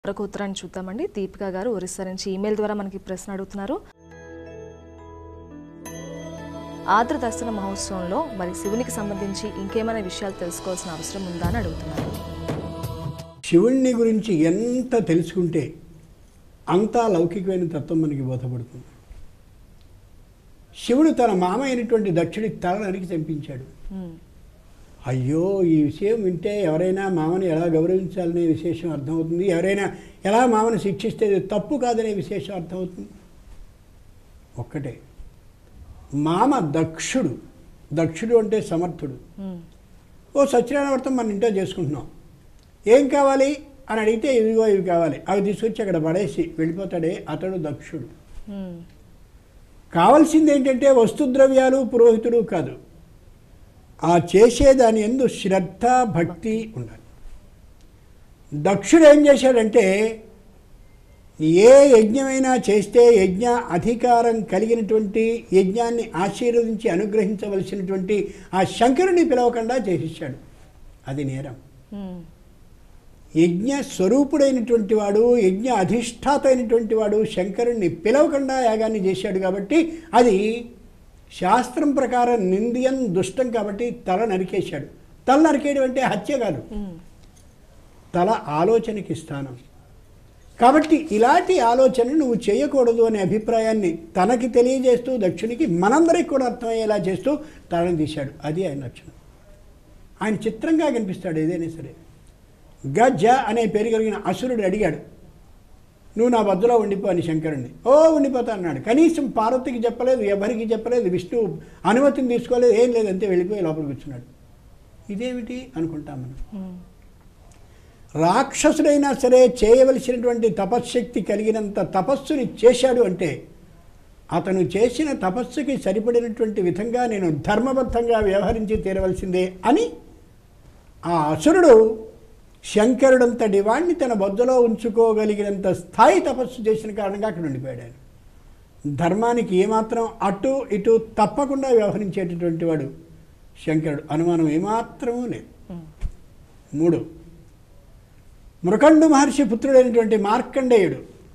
మరొక ఉత్తరాన్ని చూద్దామండి దీపిక గారు ఒరిస్సా నుంచి ఈమెయిల్ ద్వారా మనకి ప్రశ్న అడుగుతున్నారు ఆర్ద్ర దర్శన మహోత్సవంలో మరి శివునికి సంబంధించి ఇంకేమైనా విషయాలు తెలుసుకోవాల్సిన అవసరం ఉందా అని అడుగుతున్నారు శివుణ్ణి గురించి ఎంత తెలుసుకుంటే అంతా లౌకికమైన తత్వం మనకి బోధపడుతుంది శివుడు తన మామ అయినటువంటి దక్షుడి తల నరికి చంపించాడు ఉమ్, అయ్యో ఈ విషయం వింటే ఎవరైనా మామని ఎలా గౌరవించాలనే విశేషం అర్థమవుతుంది ఎవరైనా ఎలా మామని శిక్షిస్తే ఇది తప్పు కాదనే విశేషం అర్థమవుతుంది ఒక్కటే మామ దక్షుడు దక్షుడు అంటే సమర్థుడు ఉమ్, ఓ సత్యనారాయణ వ్రతం మన ఇంట్లో చేసుకుంటున్నాం ఏం కావాలి అని అడిగితే ఇదిగో ఇవి కావాలి అవి తీసుకొచ్చి అక్కడ పడేసి వెళ్ళిపోతాడే అతడు దక్షుడు ఉమ్, కావాల్సింది ఏంటంటే వస్తుద్రవ్యాలు పురోహితుడు కాదు ఆ చేసే దాని ఎందు శ్రద్ధ భక్తి ఉండాలి దక్షుడు ఏం చేశాడంటే ఏ యజ్ఞమైనా చేస్తే యజ్ఞ అధికారం కలిగినటువంటి యజ్ఞాన్ని ఆశీర్వదించి అనుగ్రహించవలసినటువంటి ఆ శంకరుని పిలవకుండా చేసేసాడు అది నేరం ఉమ్, యజ్ఞ స్వరూపుడైనటువంటి వాడు యజ్ఞ అధిష్టాత అయినటువంటి వాడు శంకరుణ్ణి పిలవకుండా యాగాన్ని చేశాడు కాబట్టి అది శాస్త్రం ప్రకారం నింద్యం దుష్టం కాబట్టి తల నరికేశాడు తల నరికేయడం అంటే హత్య కాదు ఉమ్, తల ఆలోచనకి స్థానం కాబట్టి ఇలాంటి ఆలోచన నువ్వు చేయకూడదు అనే అభిప్రాయాన్ని తనకి తెలియజేస్తూ దక్షునికి మనందరికి కూడా అర్థమయ్యేలా చేస్తూ తలని తీశాడు అది ఆయన లక్షణం ఆయన చిత్రంగా కనిపిస్తాడు ఏదైనా సరే గజ అనే పేరు కలిగిన అసురుడు అడిగాడు నువ్వు నా వద్దలో ఉండిపో అని శంకరుణ్ణి ఓ ఉండిపోతా అన్నాడు కనీసం పార్వతికి చెప్పలేదు ఎవరికి చెప్పలేదు విష్ణువు అనుమతిని తీసుకోలేదు ఏం లేదు అంతే వెళ్ళిపోయి లోపలికి కూర్చున్నాడు ఇదేమిటి అనుకుంటాం మనం ఉమ్, రాక్షసుడైనా సరే చేయవలసినటువంటి తపశ్శక్తి కలిగినంత తపస్సుని చేశాడు అంటే అతను చేసిన తపస్సుకి సరిపడినటువంటి విధంగా నేను ధర్మబద్ధంగా వ్యవహరించి తీరవలసిందే అని ఆ అసురుడు శంకరుడంతటి వాణ్ణి తన బొద్దలో ఉంచుకోగలిగినంత స్థాయి తపస్సు చేసిన కారణంగా అక్కడ ఉండిపోయాడు ఆయన ధర్మానికి ఏమాత్రం అటు ఇటు తప్పకుండా వ్యవహరించేటటువంటి వాడు శంకరుడు అనుమానం ఏమాత్రమూ లేదు ఉమ్, మూడు మృకండు మహర్షి పుత్రుడైనటువంటి మార్కండేయుడు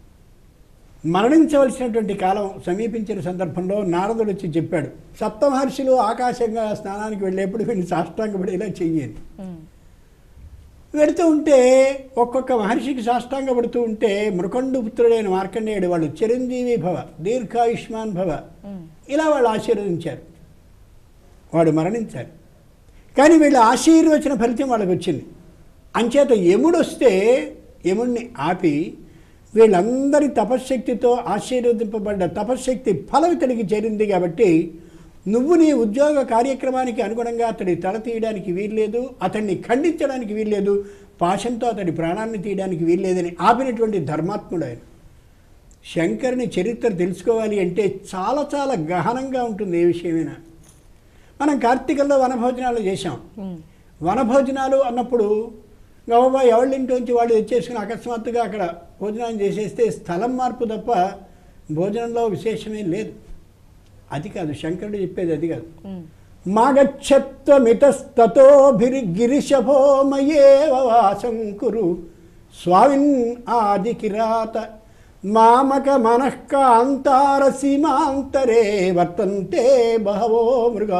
మరణించవలసినటువంటి కాలం సమీపించిన సందర్భంలో నారదుడు వచ్చి చెప్పాడు సప్త మహర్షులు ఆకాశంగా స్నానానికి వెళ్ళేప్పుడు వీడిని సాష్టాంగపడేలా చెయ్యాలి ఉమ్, వెళుతూ ఉంటే ఒక్కొక్క మహర్షికి సాష్టాంగపడుతూ ఉంటే మృకండు పుత్రుడైన మార్కండేయుడు వాళ్ళు చిరంజీవి భవ దీర్ఘాయుష్మాన్ భవ ఉమ్, ఇలా వాళ్ళు ఆశీర్వదించారు వాడు మరణించారు కానీ వీళ్ళ ఆశీర్వచన ఫలితం వాళ్ళకి వచ్చింది అంచేత యముడు వస్తే యముడిని ఆపి వీళ్ళందరి తపశ్శక్తితో ఆశీర్వదింపబడ్డ తపశ్శక్తి ఫలం ఇతడికి చేరింది కాబట్టి నువ్వు నీ ఉద్యోగ కార్యక్రమానికి అనుగుణంగా అతడి తల తీయడానికి వీల్లేదు అతన్ని ఖండించడానికి వీల్లేదు పాశంతో అతడి ప్రాణాన్ని తీయడానికి వీల్లేదని ఆపినటువంటి ధర్మాత్ముడు ఆయన శంకరుని చరిత్ర తెలుసుకోవాలి అంటే చాలా చాలా గహనంగా ఉంటుంది ఏ విషయమైనా మనం కార్తీకంలో వనభోజనాలు చేశాం ఉమ్, వనభోజనాలు అన్నప్పుడు గవబా ఎవళ్ళింటోంచి వాళ్ళు తెచ్చేసుకుని అకస్మాత్తుగా అక్కడ భోజనం చేసేస్తే స్థలం మార్పు తప్ప భోజనంలో విశేషమే లేదు అది కాదు శంకరుడు చెప్పేది అది కాదు ఉమ్, మాగచ్చత్వమితస్తతోభిర్గిరిశభో మయేవ వాసం కురు స్వామిన్ ఆది కిరాత మామక మనఃకాంతార సీమాంతరే వర్తంతే బహవో మృగా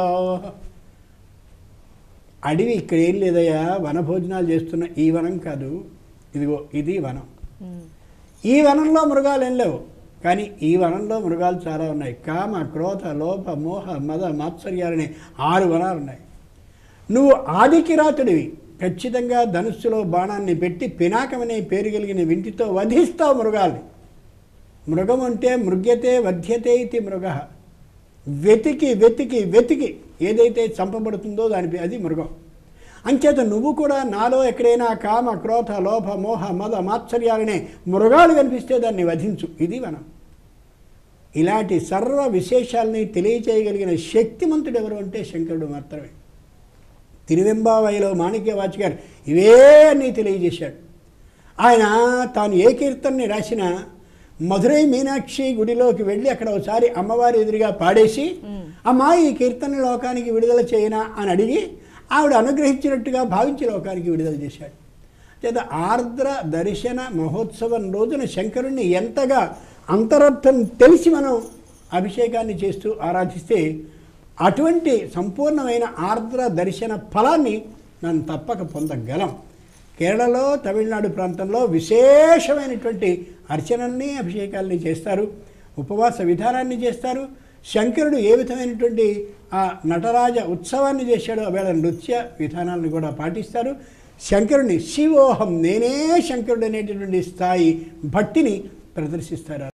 అడవి ఇక్కడ ఏం లేదయ్యా వనభోజనాలు చేస్తున్న ఈ వనం కాదు ఇదిగో ఇది వనం ఉమ్, ఈ వనంలో మృగాలు ఏం లేవు కానీ ఈ వనంలో మృగాలు చాలా ఉన్నాయి కామ క్రోధ లోప మోహ మద మాత్సర్యాలనే ఆరు వనాలు ఉన్నాయి నువ్వు ఆదికిరాతుడివి ఖచ్చితంగా ధనుస్సులో బాణాన్ని పెట్టి పినాకమనే పేరు కలిగిన వింటితో వధిస్తావు మృగాల్ని మృగం అంటే మృగ్యతే వధ్యతే ఇది మృగ వెతికి వెతికి వెతికి ఏదైతే చంపబడుతుందో దాని అది మృగం అంచేత నువ్వు కూడా నాలో ఎక్కడైనా కామ క్రోధ లోభ మోహ మద మాత్సర్యాలనే మృగాలు కనిపిస్తే దాన్ని వధించు ఇది మనం ఇలాంటి సర్వ విశేషాలని తెలియచేయగలిగిన శక్తిమంతుడు ఎవరు అంటే శంకరుడు మాత్రమే తిరువెంబావైలో మాణిక్యవాచి గారు ఇవే అన్నీ తెలియజేశాడు ఆయన తాను ఏ కీర్తనని రాసినా మధురై మీనాక్షి గుడిలోకి వెళ్ళి అక్కడ ఒకసారి అమ్మవారి ఎదురుగా పాడేసి అమ్మా ఈ కీర్తన లోకానికి విడుదల చేయనా అని అడిగి ఆవిడ అనుగ్రహించినట్టుగా భావించి లోకానికి విడుదల చేశాడు లేదా ఆర్ద్ర దర్శన మహోత్సవం రోజున శంకరుణ్ణి ఎంతగా అంతరర్థం తెలిసి మనం అభిషేకాన్ని చేస్తూ ఆరాధిస్తే అటువంటి సంపూర్ణమైన ఆర్ద్ర దర్శన ఫలాన్ని మనం తప్పక పొందగలం కేరళలో తమిళనాడు ప్రాంతంలో విశేషమైనటువంటి అర్చనల్ని అభిషేకాల్ని చేస్తారు ఉపవాస విధానాన్ని చేస్తారు శంకరుడు ఏ విధమైనటువంటి ఆ నటరాజ ఉత్సవాన్ని చేశాడో ఆవేళ నృత్య విధానాలను కూడా పాటిస్తారు శంకరుని శివోహం నేనే శంకరుడు అనేటటువంటి స్థాయి భక్తిని ప్రదర్శిస్తారు